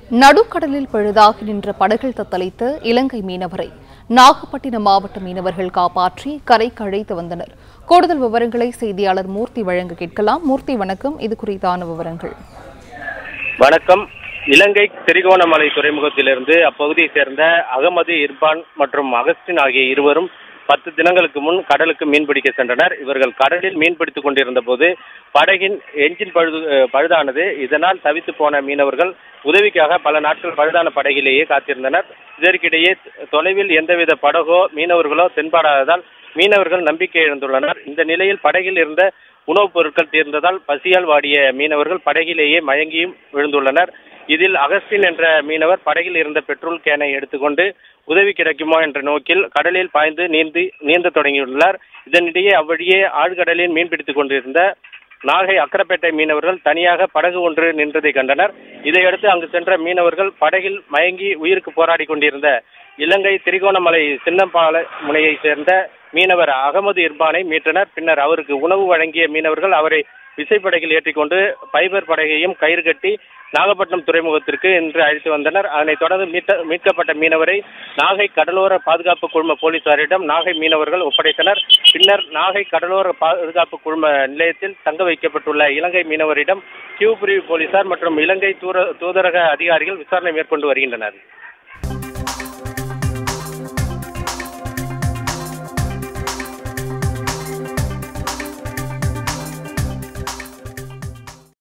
நடுக்கடலில் பழுதாகி நின்ற படகில் தத்தளித்த இலங்கை மீனவரை நாகப்பட்டினம் மாவட்ட மீனவர்கள் காப்பாற்றி கரைக்கு அழைத்து வந்தனர் கூடுதல் விவரங்களை செய்தியாளர் மூர்த்தி வழங்க கேட்கலாம் மூர்த்தி வணக்கம் இது குறித்தான விவரங்கள் வணக்கம் இலங்கை திரிகோணமலை துறைமுகத்திலிருந்து அப்பகுதியை சேர்ந்த அகமது இர்பான் மற்றும் அகஸ்டின் ஆகிய இருவரும் பத்து தினங்களுக்கு முன் கடலுக்கு மீன்பிடிக்க சென்றனர் இவர்கள் கடலில் மீன்பிடித்துக் கொண்டிருந்த போது படகின் என்ஜின் பழுது அஹ், பழுதானது இதனால் தவித்து போன மீனவர்கள் உதவிக்காக பல நாட்கள் பழுதான படகிலேயே காத்திருந்தனர் இதற்கிடையே தொலைவில் எந்தவித படகோ மீனவர்களோ தென்படாததால் மீனவர்கள் நம்பிக்கை இழந்துள்ளனர் இந்த நிலையில் படகில் இருந்த உணவுப் பொருட்கள் தீர்ந்ததால் பசியால் வாடிய மீனவர்கள் படகிலேயே மயங்கியும் விழுந்துள்ளனர் இதில் அகஸ்டின் என்ற மீனவர் படகில் இருந்த பெட்ரோல் கேனை எடுத்துக்கொண்டு உதவி கிடைக்குமோ என்ற நோக்கில் கடலில் பாய்ந்து நீந்தி நீந்த தொடங்கியுள்ளார் இதனிடையே அவ்வழியே ஆழ்கடலில் மீன்பிடித்துக் கொண்டிருந்த நாகை அக்கரப்பேட்டை மீனவர்கள் தனியாக படகு ஒன்று நின்றதை கண்டனர் இதையடுத்து அங்கு சென்ற மீனவர்கள் படகில் மயங்கி உயிருக்கு போராடி கொண்டிருந்த இலங்கை திரிகோணமலை சின்னப்பால முனையை சேர்ந்த மீனவர் அகமது இர்பானை மீட்டனர் பின்னர் அவருக்கு உணவு வழங்கிய மீனவர்கள் அவரை விசைப்படகில் ஏற்றிக்கொண்டு பைபர் படகையும் கயிறு கட்டி நாகப்பட்டினம் துறைமுகத்திற்கு இன்று அழைத்து வந்தனர் அதனைத் தொடர்ந்து மீட்ட மீட்கப்பட்ட மீனவரை நாகை கடலோர பாதுகாப்பு குழும போலீசாரிடம் நாகை மீனவர்கள் ஒப்படைத்தனர் பின்னர் நாகை கடலோர பாதுகாப்பு குழும நிலையத்தில் தங்க வைக்கப்பட்டுள்ள இலங்கை மீனவரிடம் கியூ பிரிவு போலீசார் மற்றும் இலங்கை தூர தூதரக அதிகாரிகள் விசாரணை மேற்கொண்டு வருகின்றனர்